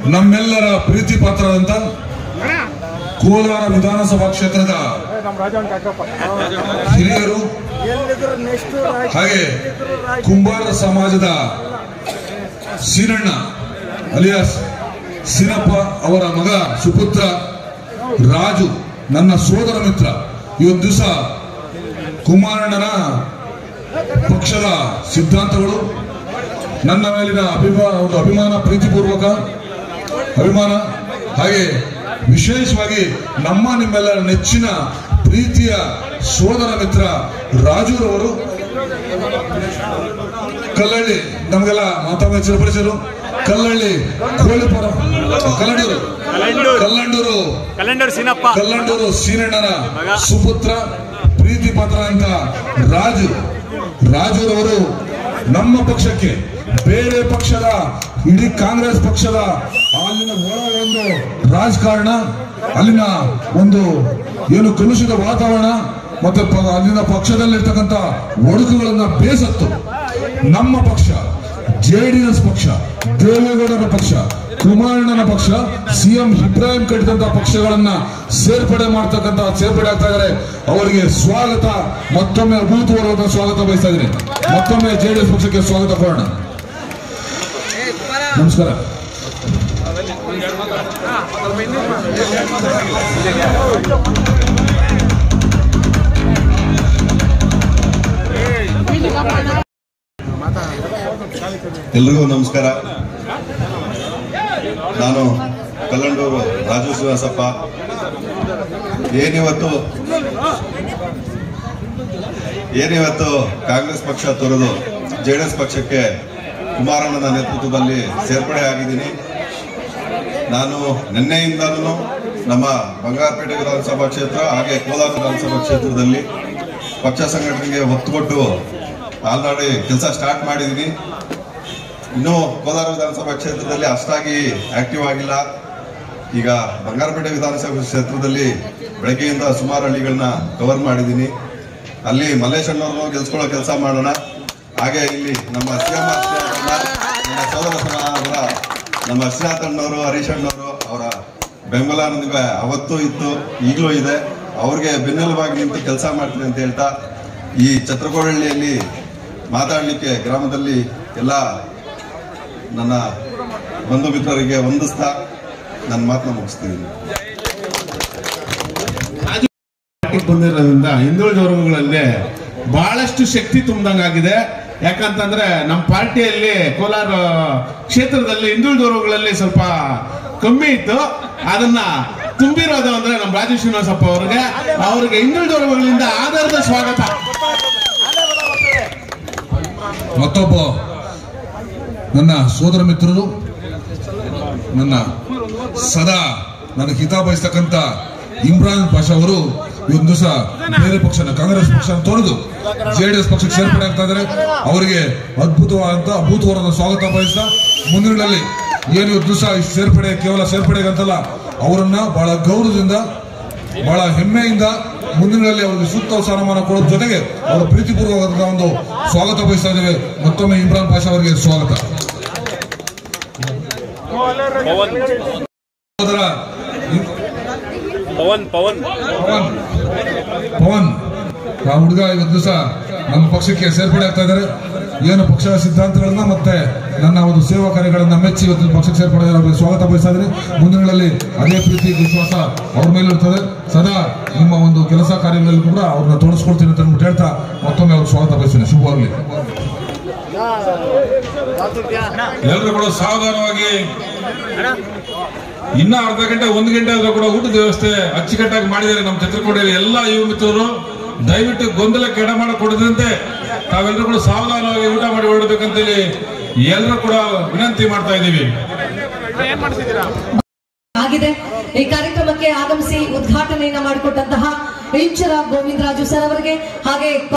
ನಮ್ಮೆಲ್ಲರ ಪ್ರೀತಿ ಪಾತ್ರದಂತ ಕೋಲಾರ ವಿಧಾನಸಭಾ ಕ್ಷೇತ್ರದ ಹಿರಿಯರು ಹಾಗೆ ಕುಂಬಾರ ಸಮಾಜದ ಸೀನಣ್ಣ ಅಲಿಯಾಸ್ ಸಿನಪ್ಪ ಅವರ ಮಗ ಸುಪುತ್ರ ರಾಜು ನನ್ನ ಸೋದರ ಮಿತ್ರ ಇವತ್ತು ದಿವಸ ಕುಮಾರಣ್ಣನ ಪಕ್ಷದ ಸಿದ್ಧಾಂತಗಳು ನನ್ನ ಮೇಲಿನ ಅಭಿಮಾ ಒಂದು ಅಭಿಮಾನ ಪ್ರೀತಿಪೂರ್ವಕ ಅಭಿಮಾನ ಹಾಗೆ ವಿಶೇಷವಾಗಿ ನಮ್ಮ ನಿಮ್ಮೆಲ್ಲರ ನೆಚ್ಚಿನ ಪ್ರೀತಿಯ ಸೋದರ ಮಿತ್ರ ರಾಜುರವರು ಕಲ್ಲಳ್ಳಿ ನಮಗೆಲ್ಲ ಮಾತಾಡ ಚಿರಪಡಿಸರು ಕಲ್ಲಳ್ಳಿ ಕೋಳಿಪುರ ಕಲ್ಲಂಡೂರು ಕಲ್ಲಂಡೂರು ಕಲೆಂಡರ್ ಸಿನಪ್ಪ ಕಲ್ಲಂಡೂರು ಸೀನಣ್ಣನ ಸುಪುತ್ರ ಪ್ರೀತಿ ಪಾತ್ರ ಅಂತ ರಾಜು ರಾಜುರವರು ನಮ್ಮ ಪಕ್ಷಕ್ಕೆ ಬೇರೆ ಪಕ್ಷದ ಇಡೀ ಕಾಂಗ್ರೆಸ್ ಪಕ್ಷದ ಅಲ್ಲಿನ ಒಳ ಒಂದು ರಾಜಕಾರಣ ಅಲ್ಲಿನ ಒಂದು ಏನು ಕಲುಷಿತ ವಾತಾವರಣ ಮತ್ತೆ ಪ- ಅಲ್ಲಿನ ಪಕ್ಷದಲ್ಲಿರ್ತಕ್ಕಂಥ ಒಡುಕುಗಳನ್ನ ಬೇಸತ್ತು ನಮ್ಮ ಪಕ್ಷ ಜೆಡಿಎಸ್ ಪಕ್ಷ ದೇವೇಗೌಡರ ಪಕ್ಷ ಕುಮಾರಣ್ಣನ ಪಕ್ಷ ಸಿಎಂ ಇಬ್ರಾಹಿಂ ಕಟ್ಟಿದಂತ ಪಕ್ಷಗಳನ್ನ ಸೇರ್ಪಡೆ ಮಾಡ್ತಕ್ಕಂತ ಸೇರ್ಪಡೆ ಆಗ್ತಾ ಇದ್ದಾರೆ ಅವರಿಗೆ ಸ್ವಾಗತ ಮತ್ತೊಮ್ಮೆ ಅಭೂತಪೂರ್ವಕ ಸ್ವಾಗತ ಬಯಸ್ತಾ ಇದ್ದೀನಿ ಮತ್ತೊಮ್ಮೆ ಜೆಡಿಎಸ್ ಪಕ್ಷಕ್ಕೆ ಸ್ವಾಗತ ಕೋರೋಣ ನಮಸ್ಕಾರ ಎಲ್ರಿಗೂ ನಮಸ್ಕಾರ ನಾನು ಕಲ್ಲಂಡೂರು ರಾಜು ಶ್ರೀನಿವಾಸಪ್ಪ ಏನಿವತ್ತು ಏನಿವತ್ತು ಕಾಂಗ್ರೆಸ್ ಪಕ್ಷ ತೊರೆದು ಜೆ ಡಿ ಎಸ್ ಪಕ್ಷಕ್ಕೆ ಕುಮಾರಣ್ಣನ ನೇತೃತ್ವದಲ್ಲಿ ಸೇರ್ಪಡೆ ಆಗಿದ್ದೀನಿ ನಾನು ನಿನ್ನೆಯಿಂದಲೂ ನಮ್ಮ ಬಂಗಾರಪೇಟೆ ವಿಧಾನಸಭಾ ಕ್ಷೇತ್ರ ಹಾಗೆ ಕೋಲಾರ ವಿಧಾನಸಭಾ ಕ್ಷೇತ್ರದಲ್ಲಿ ಪಕ್ಷ ಸಂಘಟನೆಗೆ ಒತ್ತು ಕೊಟ್ಟು ಆಲ್ರೆಡಿ ಕೆಲಸ ಸ್ಟಾರ್ಟ್ ಮಾಡಿದ್ದೀನಿ ಇನ್ನು ಕೋಲಾರ ವಿಧಾನಸಭಾ ಕ್ಷೇತ್ರದಲ್ಲಿ ಅಷ್ಟಾಗಿ ಆಕ್ಟಿವ್ ಆಗಿಲ್ಲ ಈಗ ಬಂಗಾರಪೇಟೆ ವಿಧಾನಸಭಾ ಕ್ಷೇತ್ರದಲ್ಲಿ ಬೆಳಗ್ಗೆಯಿಂದ ಸುಮಾರು ಹಳ್ಳಿಗಳನ್ನ ಕವರ್ ಮಾಡಿದ್ದೀನಿ ಅಲ್ಲಿ ಮಲ್ಲೇಶ್ ಅಣ್ಣವ್ರನ್ನು ಗೆಲ್ಸ್ಕೊಳ್ಳೋ ಕೆಲಸ ಮಾಡೋಣ ಹಾಗೆ ಇಲ್ಲಿ ನಮ್ಮ ಸಿಎಂ ನಮ್ಮ ಸೋದರ ಸಮಾನದ ನಮ್ಮ ಶ್ರೀನಾಥ್ ಅಣ್ಣವರು ಹರೀಶ್ ಅಣ್ಣವರು ಅವರ ಬೆಂಬಲ ನನಗೆ ಅವತ್ತೂ ಇತ್ತು ಈಗಲೂ ಇದೆ ಅವ್ರಿಗೆ ಬೆನ್ನೆಲುಬಾಗಿ ನಿಂತು ಕೆಲಸ ಮಾಡ್ತೀನಿ ಅಂತ ಹೇಳ್ತಾ ಈ ಛತ್ರಕೋಡಹಳ್ಳಿಯಲ್ಲಿ ಮಾತಾಡಲಿಕ್ಕೆ ಗ್ರಾಮದಲ್ಲಿ ಎಲ್ಲ ನನ್ನ ಬಂಧು ಮಿತ್ರರಿಗೆ ವಂದಿಸ್ತಾ ನನ್ನ ಮಾತನ್ನ ಮುಗಿಸ್ತಿದ್ದೀನಿ ಪಾರ್ಟಿಗೆ ಬಂದಿರೋದ್ರಿಂದ ಹಿಂದುಳಿದ ವರ್ಗಗಳಲ್ಲಿ ಬಹಳಷ್ಟು ಶಕ್ತಿ ತುಂಬ್ದಂಗಾಗಿದೆ ಯಾಕಂತಂದ್ರೆ ನಮ್ಮ ಪಾರ್ಟಿಯಲ್ಲಿ ಕೋಲಾರ ಕ್ಷೇತ್ರದಲ್ಲಿ ಹಿಂದುಳಿದ ವರ್ಗಗಳಲ್ಲಿ ಸ್ವಲ್ಪ ಕಮ್ಮಿ ಇತ್ತು ಅದನ್ನ ತುಂಬಿರೋದು ಅಂದ್ರೆ ನಮ್ಮ ರಾಜೇಶ್ ಶ್ರೀನಿವಾಸಪ್ಪ ಅವರಿಗೆ ಅವರಿಗೆ ಹಿಂದುಳಿದ ವರ್ಗಗಳಿಂದ ಆಧಾರದ ಸ್ವಾಗತ ಮತ್ತೊಬ್ಬ ನನ್ನ ಸೋದರ ಮಿತ್ರರು ನನ್ನ ಸದಾ ನನಗೆ ಹಿತ ಬಯಸ್ತಕ್ಕಂಥ ಇಮ್ರಾನ್ ಪಾಷಾ ಅವರು ಇವತ್ತು ದಿವಸ ಬೇರೆ ಪಕ್ಷನ ಕಾಂಗ್ರೆಸ್ ಪಕ್ಷನ ತೊರೆದು ಜೆಡಿಎಸ್ ಪಕ್ಷಕ್ಕೆ ಸೇರ್ಪಡೆ ಆಗ್ತಾ ಇದ್ದಾರೆ ಅವರಿಗೆ ಅದ್ಭುತವಾದಂತ ಅಭೂತವಾದ ಸ್ವಾಗತ ಬಯಸ್ತಾ ಮುಂದಿನಗಳಲ್ಲಿ ಏನು ಇವತ್ತು ದಿವಸ ಈ ಸೇರ್ಪಡೆ ಕೇವಲ ಸೇರ್ಪಡೆಗೆ ಅಂತಲ್ಲ ಅವರನ್ನ ಬಹಳ ಗೌರವದಿಂದ ಬಹಳ ಹೆಮ್ಮೆಯಿಂದ ಮುಂದಿನಗಳಲ್ಲಿ ಅವರಿಗೆ ಸೂಕ್ತ ಸ್ಥಾನಮಾನ ಕೊಡೋದ್ರ ಜೊತೆಗೆ ಅವರ ಪ್ರೀತಿಪೂರ್ವಕವಾದ ಒಂದು ಸ್ವಾಗತ ಬಯಸ್ತಾ ಇದ್ದೇವೆ ಮತ್ತೊಮ್ಮೆ ಇಮ್ರಾನ್ ಪಾಷಾ ಅವರಿಗೆ ಸ್ವಾಗತ ಪವನ್ ಸಹೋದರ ಇ- ಪವನ್ ಪವನ್ ಪವನ್ ಪವನ್ ಆ ಹುಡುಗ ಇವತ್ತು ದಿವಸ ನಮ್ಮ ಪಕ್ಷಕ್ಕೆ ಸೇರ್ಪಡೆ ಆಗ್ತಾ ಇದ್ದಾರೆ ಏನು ಪಕ್ಷದ ಸಿದ್ಧಾಂತಗಳನ್ನ ಮತ್ತೆ ನನ್ನ ಒಂದು ಸೇವಾ ಕಾರ್ಯಗಳನ್ನ ಮೆಚ್ಚಿ ಇವತ್ತು ಪಕ್ಷಕ್ಕೆ ಸೇರ್ಪಡೆ ಆಗಿದ್ದಾರೆ. ಅವರಿಗೆ ಸ್ವಾಗತ ಬಯಸ್ತಾ ಇದ್ದೀನಿ ಮುಂದಿನಗಳಲ್ಲಿ ಅದೇ ಪ್ರೀತಿ ವಿಶ್ವಾಸ ಅವ್ರ ಮೇಲೆ ಇರ್ತದೆ ಸದಾ ನಿಮ್ಮ ಒಂದು ಕೆಲಸ ಕಾರ್ಯಗಳಲ್ಲಿ ಕೂಡ ಅವ್ರನ್ನ ತೋರಿಸ್ಕೊಡ್ತೀನಿ ಅಂತ ಅಂದ್ಬಿಟ್ಟು ಹೇಳ್ತಾ ಮತ್ತೊಮ್ಮೆ ಅವ್ರಿಗೆ ಸ್ವಾಗತ ಬಯಸ್ತೀನಿ ಶುಭವಾಗಲಿ ಎಲ್ಲರೂ ಕೂಡ ಸಾವಧಾನವಾಗಿ ಇನ್ನ ಅರ್ಧ ಗಂಟೆ ಒಂದು ಗಂಟೆ ಆದ್ರೂ ಕೂಡ ಊಟದ ವ್ಯವಸ್ಥೆ ಅಚ್ಚುಕಟ್ಟಾಗಿ ಮಾಡಿದ್ದಾರೆ ನಮ್ಮ ಛತ್ರಕೋಟೆಯಲ್ಲಿ ಎಲ್ಲ ಯುವ ಮಿತ್ರರು ದಯವಿಟ್ಟು ಗೊಂದಲಕ್ಕೆ ಎಡ ಮಾಡಿಕೊಡದಂತೆ ತಾವೆಲ್ಲರೂ ಕೂಡ ಸಾವಧಾನವಾಗಿ ಊಟ ಮಾಡಿ ಹೊರಡಬೇಕಂತೇಳಿ ಎಲ್ಲರೂ ಕೂಡ ವಿನಂತಿ ಮಾಡ್ತಾ ಇದ್ದೀವಿ ಆಗಿದೆ ಈ ಕಾರ್ಯಕ್ರಮಕ್ಕೆ ಆಗಮಿಸಿ ಉದ್ಘಾಟನೆಯನ್ನ ಮಾಡಿಕೊಟ್ಟಂತಹ ಇಂಚರ ಗೋವಿಂದರಾಜು ಸರ್ ಅವರಿಗೆ ಹಾಗೆ